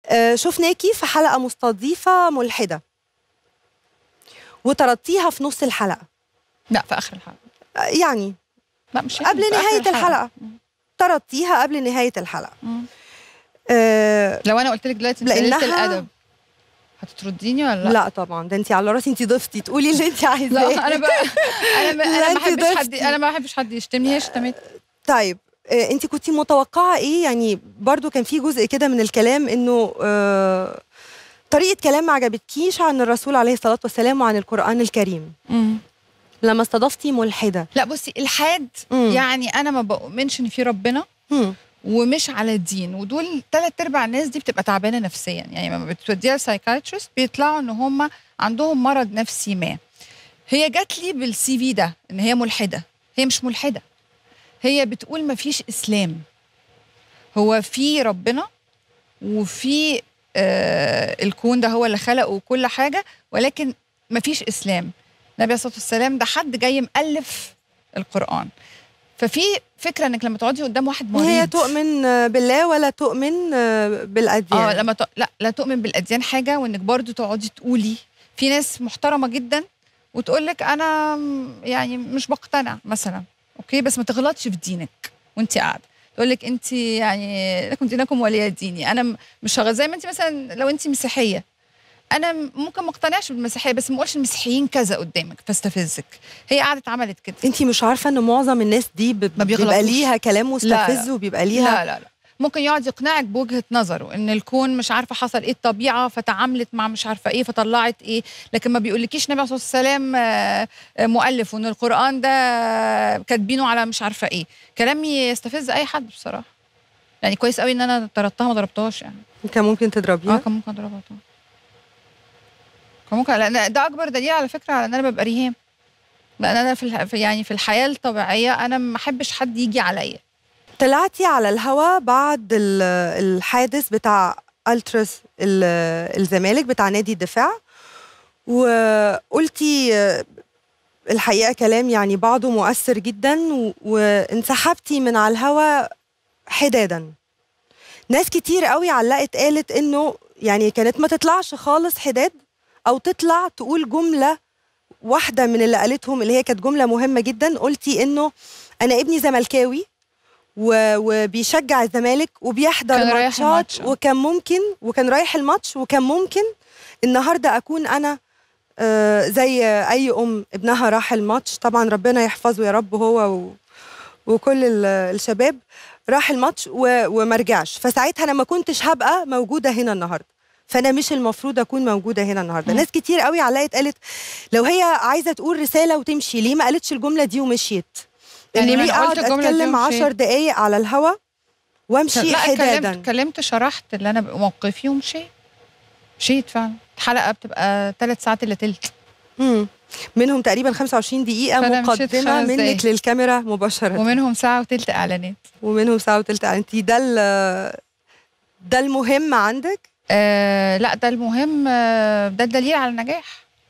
آه، شفناكي في حلقه مستضيفه ملحده وطردتيها في نص الحلقه لا في اخر الحلقه آه، يعني لا مش قبل يعني، في آخر نهاية الحلقة. طردتيها قبل نهايه الحلقه مم. آه، لو انا قلت لك دلوقتي انت قليله لأنها- الادب هتطرديني ولا لا, لا طبعا ده انت على راسي انت ضفتي تقولي اللي انت عايزاه لا انا بقى انا ما لا، انا أنت ما بحبش حد ضفتي. انا ما بحبش حد يشتمني هي شتمت طيب آه، انت كنتي متوقعه ايه يعني برضو كان في جزء كده من الكلام انه آه، طريقه كلام ما عجبتكيش عن الرسول عليه الصلاه والسلام وعن القران الكريم لما استضفتي ملحده لا بصي الحاد مم. يعني انا ما بؤمنش ان في ربنا مم. ومش على الدين ودول ثلاث ارباع الناس دي بتبقى تعبانه نفسيا يعني لما بتوديها لسايكايترست بيطلعوا ان هم عندهم مرض نفسي ما هي جات لي بالسي في ده ان هي ملحده هي مش ملحده هي بتقول ما فيش اسلام هو في ربنا وفي آه الكون ده هو اللي خلقه وكل حاجه ولكن ما فيش اسلام النبي عليه الصلاه والسلام ده حد جاي مؤلف القران ففي فكره انك لما تقعدي قدام واحد مريض هي تؤمن آه، بالله ولا تؤمن آه، بالاديان اه لما ت... لا لا تؤمن بالاديان حاجه وانك برضو تقعدي تقولي في ناس محترمه جدا وتقول لك انا م- يعني مش بقتنع مثلا اوكي بس ما تغلطش في دينك وانت قاعده تقول لك انت يعني لكم دينكم ولي ديني انا م- مش هغ... زي ما انت مثلا لو انت مسيحيه انا م- ممكن ما اقتنعش بالمسيحيه بس ما اقولش المسيحيين كذا قدامك فاستفزك هي قعدت عملت كده انت مش عارفه ان معظم الناس دي ب- ما بيبقى بيغلطوش. ليها كلام مستفز لا. وبيبقى ليها لا لا لا ممكن يقعد يقنعك بوجهه نظره ان الكون مش عارفه حصل ايه الطبيعه فتعاملت مع مش عارفه ايه فطلعت ايه لكن ما بيقولكيش النبي عليه الصلاه والسلام آه، آه، مؤلف وان القران ده كاتبينه على مش عارفه ايه كلام يستفز اي حد بصراحه يعني كويس قوي ان انا طردتها ما ضربتهاش يعني كان ممكن اه تضربيها كان ممكن اضربها طبعا كان ممكن لان ده اكبر دليل على فكره على ان انا ببقى ريهام لان انا في الح- في- يعني في الحياه الطبيعيه انا ما احبش حد يجي عليا طلعتي على الهوا بعد ال- الحادث بتاع التراس ال- الزمالك بتاع نادي الدفاع وقلتي آه، الحقيقه كلام يعني بعضه مؤثر جدا و- وانسحبتي من على الهوا حدادا ناس كتير قوي علقت قالت انه يعني كانت ما تطلعش خالص حداد او تطلع تقول جمله واحده من اللي قالتهم اللي هي كانت جمله مهمه جدا قلتي انه انا ابني زملكاوي و- وبيشجع الزمالك وبيحضر كان رايح ماتشات الماتش، آه. وكان ممكن وكان رايح الماتش وكان ممكن النهارده اكون انا آه، زي اي ام ابنها راح الماتش طبعا ربنا يحفظه يا رب هو و وكل ال- الشباب راح الماتش و- وما رجعش فساعتها انا ما كنتش هبقى موجوده هنا النهارده فانا مش المفروض اكون موجوده هنا النهارده مم. ناس كتير قوي علقت قالت لو هي عايزه تقول رساله وتمشي ليه ما قالتش الجمله دي ومشيت يعني انه ما ليه أنا قلت اقعد الجملة دي اتكلم ومشيت. عشر دقايق على الهوا وامشي لا اتكلمت حدادا اتكلمت شرحت اللي انا موقفي ومشيت مشيت فعلا الحلقه بتبقى ثلاث ساعات الا تلت مم. منهم تقريبا 25 دقيقة فأنا مشيت مقدمة خمس منك دقايق. للكاميرا مباشرة ومنهم ساعه وتلت اعلانات ومنهم ساعة وتلت انت ده ال- ده المهم عندك آه لا ده المهم آه ده الدليل على النجاح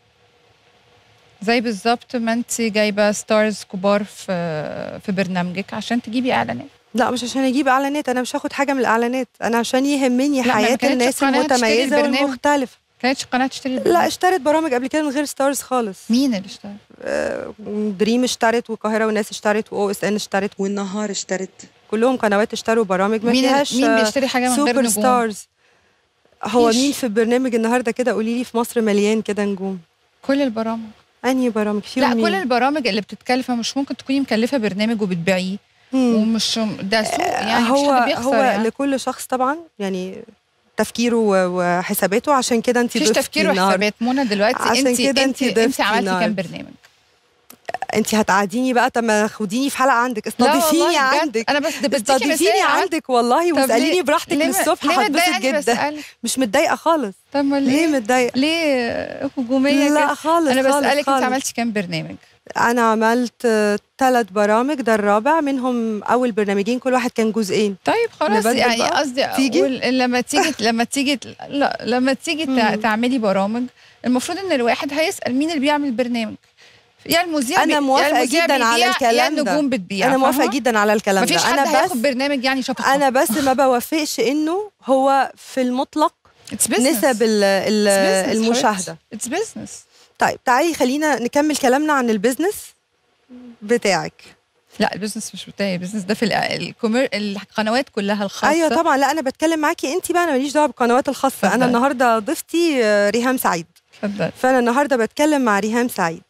زي بالظبط ما انت جايبه ستارز كبار في في برنامجك عشان تجيبي اعلانات لا مش عشان اجيب اعلانات انا مش هاخد حاجة من الاعلانات انا عشان يهمني لا، ما حياة كانتش الناس قناة تشتري المتميزة البرنامج. والمختلفة كانتش قناه تشتري لا البرنامج. اشترت برامج قبل كده من غير ستارز خالص مين اللي اشترى آه، دريم اشترت والقاهرة والناس اشترت واو اس ان اشترت والنهار اشترت كلهم قنوات اشتروا برامج ما مين فيهاش مين آه، بيشتري حاجه من غير سوبر نجوم ستارز هو مفيش. مين في البرنامج النهارده كده قولي لي في مصر مليان كده نجوم كل البرامج انهي برامج فيهم لا مين؟ كل البرامج اللي بتتكلفه مش ممكن تكوني مكلفه برنامج وبتبيعيه مم. ومش ده سوق يعني مش هو حد بيخسر هو يعني. لكل شخص طبعا يعني تفكيره و- وحساباته عشان كده انت مفيش تفكير وحسابات منى دلوقتي عشان انت كده انت انت انت ضفتي عملتي النهاردة. كام برنامج انت هتقعديني بقى طب ما خديني في حلقه عندك لا استضيفيني والله بجد، عندك انا بس ده بديكي استضيفيني مثال عملت- عندك والله طب واساليني ليه- براحتك ليه ما- للصبح ليه هتبسط متضايقاني جدا بسألك مش متضايقه خالص طب ما ليه ليه متضايقه ليه هجوميه لا كده خالص انا خالص بسالك انت خالص. عملتي كام برنامج انا عملت ثلاث برامج ده الرابع منهم اول برنامجين كل واحد كان جزئين طيب خلاص نبدل يعني بقى؟ قصدي تيجي؟ اقول إن لما تيجي لما تيجي لا لما تيجي تع- مم. تعملي برامج المفروض ان الواحد هيسال مين اللي بيعمل برنامج يا المذيع أنا بي- موافقة يا المذيع جداً على بيبيع، الكلام يا ده. النجوم بتبيع انا موافقه فاهمة؟ جدا على الكلام مفيش ده حد انا هياخد بس برنامج يعني شفقه انا بس ما بوافقش انه هو في المطلق نسب ال- ال- المشاهده اتس بزنس طيب تعالي خلينا نكمل كلامنا عن البيزنس بتاعك لا البزنس مش بتاعي البزنس ده في ال- الكومير القنوات كلها الخاصه ايوه طبعا لا انا بتكلم معاكي انت بقى انا ماليش دعوه بالقنوات الخاصه انا اتفضلي. النهارده ضيفتي آه، ريهام سعيد اتفضل فانا النهارده بتكلم مع ريهام سعيد